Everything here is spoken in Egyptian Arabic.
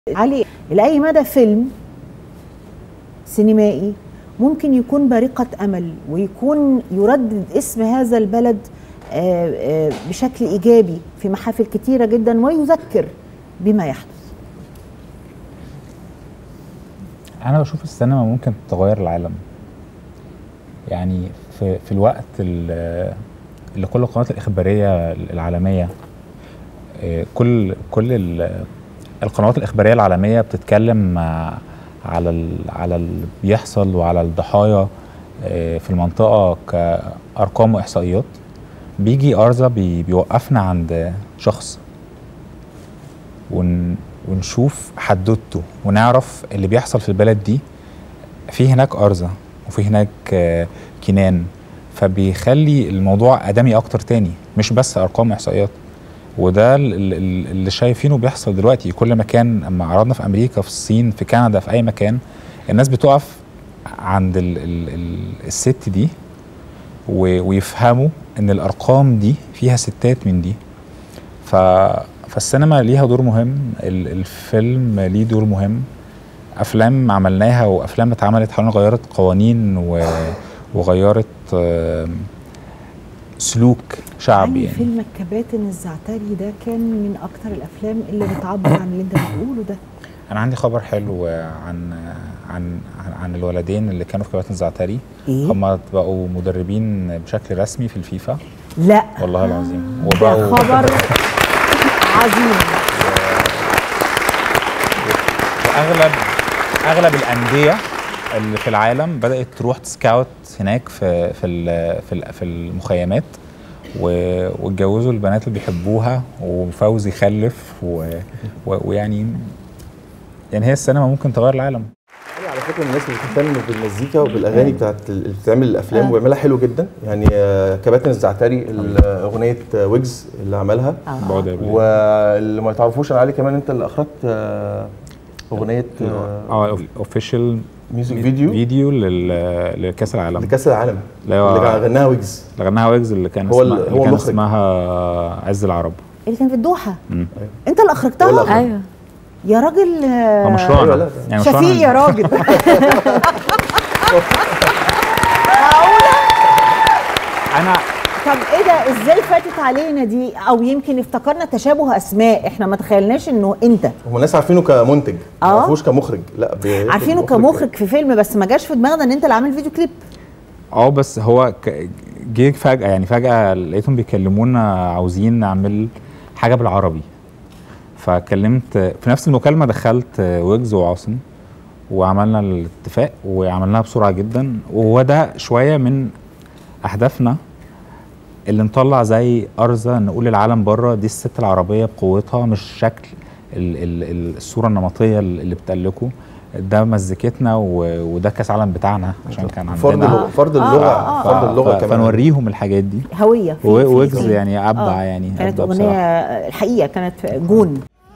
علي لأي مدى فيلم سينمائي ممكن يكون بارقة أمل ويكون يردد اسم هذا البلد آه، آه، بشكل إيجابي في محافل كتيرة جدا ويذكر بما يحدث انا بشوف السينما ممكن تغير العالم يعني في في الوقت ال- اللي كل القنوات الاخباريه العالميه آه، كل كل ال- القنوات الاخباريه العالميه بتتكلم آه، على ال- على اللي بيحصل وعلى الضحايا آه، في المنطقه كارقام واحصائيات بيجي ارزا بي بيوقفنا عند شخص ون ونشوف حدوته ونعرف اللي بيحصل في البلد دي في هناك أرزة وفي هناك آه، كنان فبيخلي الموضوع آدمي أكتر تاني مش بس أرقام إحصائيات وده ال- ال- اللي شايفينه بيحصل دلوقتي كل مكان اما عرضنا في أمريكا في الصين في كندا في أي مكان الناس بتقف عند ال ال ال الست دي و- ويفهموا ان الارقام دي فيها ستات من دي ف فالسينما ليها دور مهم ال- الفيلم ليه دور مهم افلام عملناها وافلام اتعملت حوالين غيرت قوانين و... وغيرت آم، سلوك شعبي يعني يعني فيلم الكباتن الزعتري ده كان من أكتر الأفلام اللي بتعبر عن اللي أنت بتقوله ده انا عندي خبر حلو عن عن عن, عن الولدين اللي كانوا في كباتن زعتري إيه؟ هم بقوا مدربين بشكل رسمي في الفيفا لا والله العظيم ده خبر عظيم واغلب اغلب الانديه اللي في العالم بدات تروح تسكاوت هناك في في ال- في ال- في المخيمات و- واتجوزوا البنات اللي بيحبوها وفوزي خلف و- و- ويعني يعني هي السينما ممكن تغير العالم علي على فكره من الناس اللي بتهتم بالمزيكا وبالاغاني بتاعت ال- اللي بتعمل الافلام آه. وبيعملها حلو جدا يعني آه، كباتن الزعتري ال- اغنيه آه، ويجز اللي عملها آه. بعد قبل واللي ما تعرفوش انا علي كمان انت اللي اخرجت آه، اغنيه آه، اه اوفيشال ميوزك فيديو فيديو لل- لكاس العالم لكاس العالم اللي هو- اللي غناها ويجز اللي غناها ويجز اللي كان هو ال- اسمها هو اللي كان المخرج. اسمها عز العرب اللي كان في الدوحة مم. أنت اللي أخرجتها ولا أخرج. ايوه يا راجل هو آه، مشروعنا أيوة، لا. يعني شفيق مشروعنا يا راجل انا طب ايه ده ازاي فاتت علينا دي او يمكن افتكرنا تشابه اسماء احنا ما تخيلناش انه انت هم الناس عارفينه كمنتج ما آه. يعرفوش كمخرج لا بي- عارفينه كمخرج في فيلم بس ما جاش في دماغنا ان انت اللي عامل فيديو كليب اه بس هو ك- جه فجأة يعني فجأة لقيتهم بيكلمونا عاوزين نعمل حاجة بالعربي فكلمت في نفس المكالمة دخلت ويجز وعاصم وعملنا الاتفاق وعملناها بسرعة جدا وهو ده شوية من أهدافنا اللي نطلع زي أرزة نقول للعالم بره دي الست العربية بقوتها مش شكل ال- ال- ال- الصورة النمطية اللي بتقلكوا ده مزيكتنا و- وده كاس عالم بتاعنا عشان كان فرض عندنا اللغة- فرض آه، اللغه آه، آه. فرض اللغه ف- كمان فنوريهم الحاجات دي هويه في- و- في- ويجز في- يعني ابدع آه. يعني كانت أبدع اغنيه بصراحة. الحقيقه كانت جون